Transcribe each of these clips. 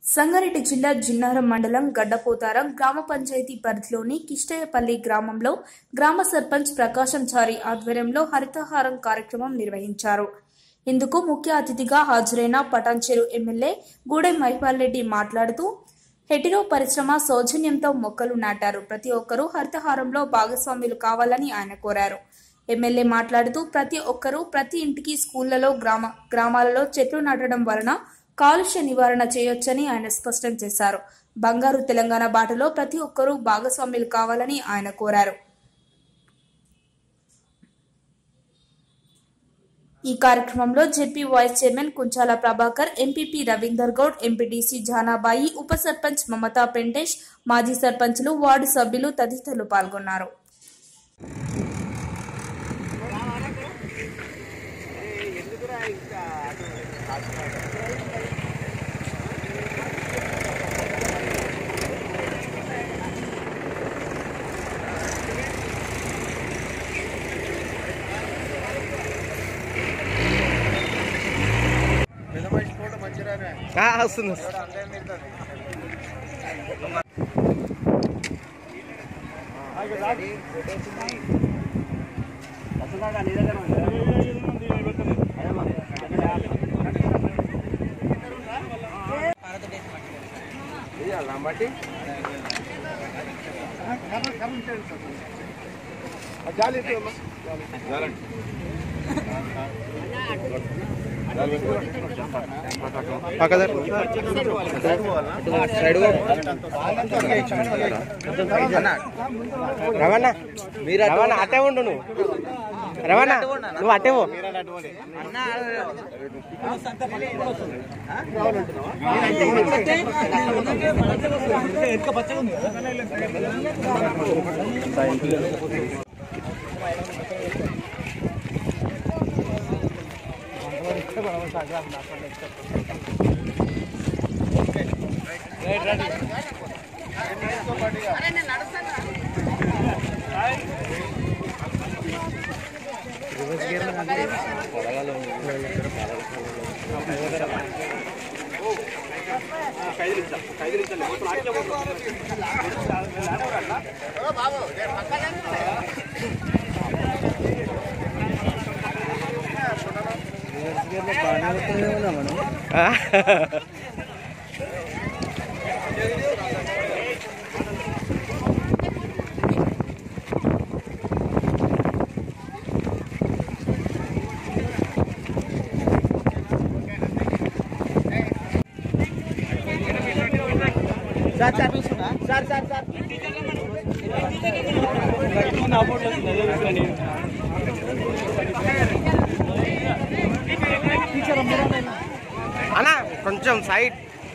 సంగారెడ్డి జిల్లా జిన్నారం మండలం గడ్డపోతారం గ్రామ పంచాయతీ పరిధిలోని కిష్టయ్యపల్లి గ్రామంలో గ్రామ సర్పంచ్ ప్రకాశం చారి ఆధ్వర్యంలో హరితహారం కార్యక్రమం నిర్వహించారు ఇందుకు ముఖ్య అతిథిగా హాజరైన పటాన్చెరు ఎమ్మెల్యే గూడెం మైపాల్ రెడ్డి మాట్లాడుతూ హెటిరో పరిశ్రమ సౌజన్యంతో మొక్కలు నాటారు ప్రతి ఒక్కరూ హరితహారంలో భాగస్వాములు కావాలని ఆయన కోరారు ఎమ్మెల్యే మాట్లాడుతూ ప్రతి ఒక్కరూ ప్రతి ఇంటికి స్కూళ్లలో గ్రామ గ్రామాలలో చెట్లు నాటడం వలన కాలుష్య నివారణ చేయొచ్చని ఆయన స్పష్టం చేశారు బంగారు తెలంగాణ బాటలో ప్రతి ఒక్కరూ భాగస్వాములు కావాలని ఆయన కోరారు ఈ కార్యక్రమంలో ZP vice chairman Kunchala Prabhakar MPP Ravinder Goud MPTC Janabai ఉప సర్పంచ్ మమతా పెంటేష్ మాజీ సర్పంచ్లు వార్డు సభ్యులు తదితరులు పాల్గొన్నారు ఆ, వస్తుంది వస్తుంది. పక్క జరుగు. సైడ్ పో. రవణ రవణ అట్టే ఉండు నువ్వు రవణ నువ్వు అట్టే పో ఆ. అన్నా కొంచెం సైడ్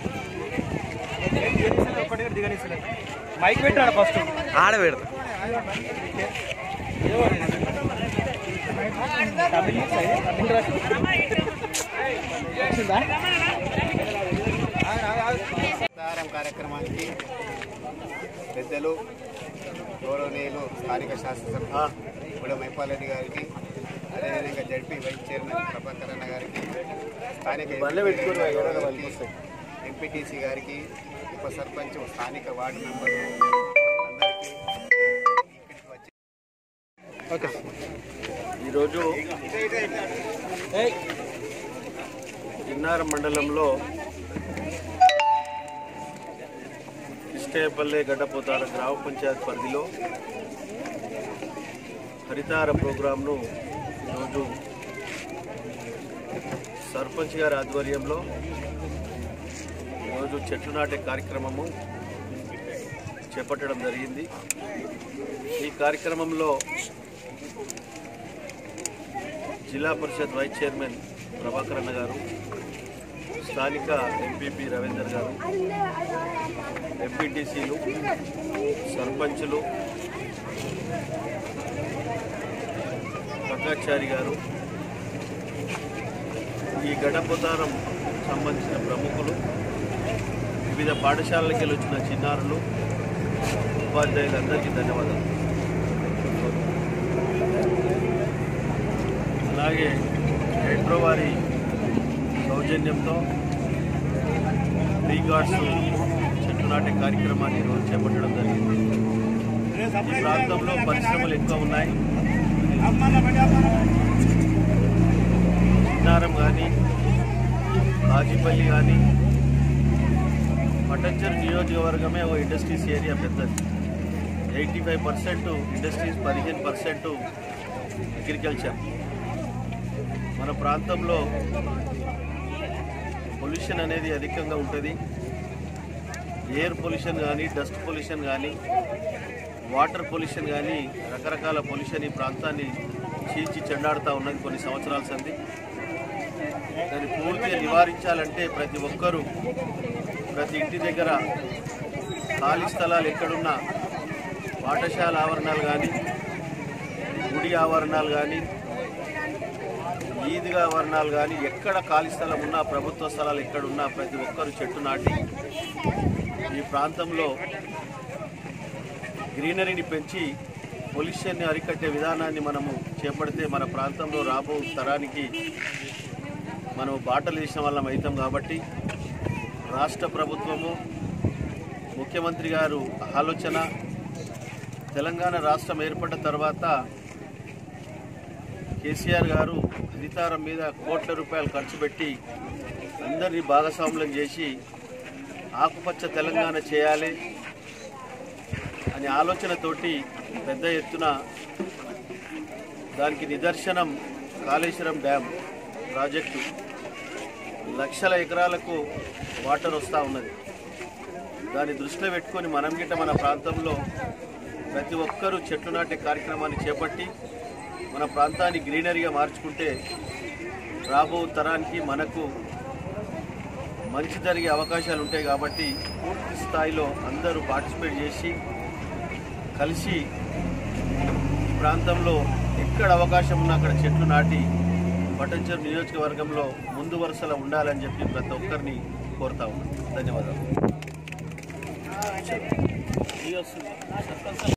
మైక్ పెట్టాడు ఫస్ట్ ఆడ పెడతా ప్రచారం కార్యక్రమానికి పెద్దలు గౌరవనీయులు స్థానిక శాసనసభ గుడ మైపాలరెడ్డి గారికి అదేవిధంగా జడ్పీ వైస్ చైర్మన్ ప్రభాకర్ అన్న గారికి స్థానిక ఎంపీటీసీ గారికి ఉప సర్పంచ్ స్థానిక వార్డు మెంబర్లు అందరికీ ఇక్కడికి వచ్చి ఓకే ఈరోజు ఇన్నారం మండలంలో ఇష్టేపల్లె గడ్డపోతార గ్రామ పంచాయత్ పరిధిలో హరితార ప్రోగ్రాంను ఈరోజు సర్పంచ్ గారి ఆధ్వర్యంలో ఈరోజు చెట్లు నాటే కార్యక్రమము చేపట్టడం జరిగింది ఈ కార్యక్రమంలో జిల్లా పరిషత్ వైస్ చైర్మన్ ప్రభాకర్ అన్న గారు స్థానిక ఎంపీపీ రవీందర్ గారు ఎంపీటీసీలు సర్పంచులు రంగాచారి గారు ఈ గడపతారం సంబంధించిన ప్రముఖులు వివిధ పాఠశాలలకి వెళ్ళి వచ్చిన చిన్నారులు ఉపాధ్యాయులందరికీ ధన్యవాదాలు అలాగే హైడ్రో వారి సౌజన్యంతో ట్రీ గార్డ్స్ చెట్టు నాటే కార్యక్రమాన్ని ఈరోజు చేపట్టడం జరిగింది ఈ ప్రాంతంలో పరిశ్రమలు ఎక్కువ ఉన్నాయి చిన్నారం కానీ కాజీపల్లి కానీ పటంచర్ నియోజకవర్గమే ఒక ఇండస్ట్రీస్ ఏరియా పెద్దది ఎయిటీ ఫైవ్ పర్సెంట్ ఇండస్ట్రీస్ పదిహేను పర్సెంట్ అగ్రికల్చర్ మన ప్రాంతంలో పొల్యూషన్ అనేది అధికంగా ఉంటుంది ఎయిర్ పొల్యూషన్ కానీ డస్ట్ పొల్యూషన్ కానీ వాటర్ పొల్యూషన్ కానీ రకరకాల పొల్యూషన్ ఈ ప్రాంతాన్ని చీల్చి చెండాడుతూ ఉన్నది కొన్ని సంవత్సరాల సంది దాన్ని పూర్తిగా నివారించాలంటే ప్రతి ఒక్కరూ ప్రతి ఇంటి దగ్గర ఖాళీ స్థలాలు ఎక్కడున్నా పాఠశాల ఆవరణాలు కానీ గుడి ఆవరణాలు కానీ ఈద్గా ఆవరణాలు కానీ ఎక్కడ ఖాళీ స్థలం ఉన్నా ప్రభుత్వ స్థలాలు ఎక్కడున్నా ప్రతి ఒక్కరు చెట్టు నాటి ఈ ప్రాంతంలో గ్రీనరీని పెంచి పొల్యూషన్ని అరికట్టే విధానాన్ని మనము చేపడితే మన ప్రాంతంలో రాబో తరానికి మనం బాటలు వేసిన వాళ్ళం అవుతాం కాబట్టి రాష్ట్ర ప్రభుత్వము ముఖ్యమంత్రి గారు ఆలోచన తెలంగాణ రాష్ట్రం ఏర్పడ్డ తర్వాత కేసీఆర్ గారు హరితారం మీద కోట్ల రూపాయలు ఖర్చు పెట్టి అందరినీ భాగస్వాములం చేసి ఆకుపచ్చ తెలంగాణ చేయాలి అనే ఆలోచనతోటి పెద్ద ఎత్తున దానికి నిదర్శనం కాళేశ్వరం డ్యామ్ ప్రాజెక్టు లక్షల ఎకరాలకు వాటర్ వస్తూ ఉన్నది దాన్ని దృష్టిలో పెట్టుకొని మనం గిట్ట మన ప్రాంతంలో ప్రతి ఒక్కరూ చెట్లు నాటే కార్యక్రమాన్ని చేపట్టి మన ప్రాంతాన్ని గ్రీనరీగా మార్చుకుంటే రాబో తరానికి మనకు మంచి జరిగే అవకాశాలు ఉంటాయి కాబట్టి పూర్తి స్థాయిలో అందరూ పార్టిసిపేట్ చేసి కలిసి ఈ ప్రాంతంలో ఎక్కడ అవకాశం ఉన్నా అక్కడ చెట్లు నాటి పటంచర్ నియోజకవర్గంలో ముందు వరుసలో ఉండాలని చెప్పి ప్రతి ఒక్కరిని కోరుతా ఉన్నాను ధన్యవాదాలు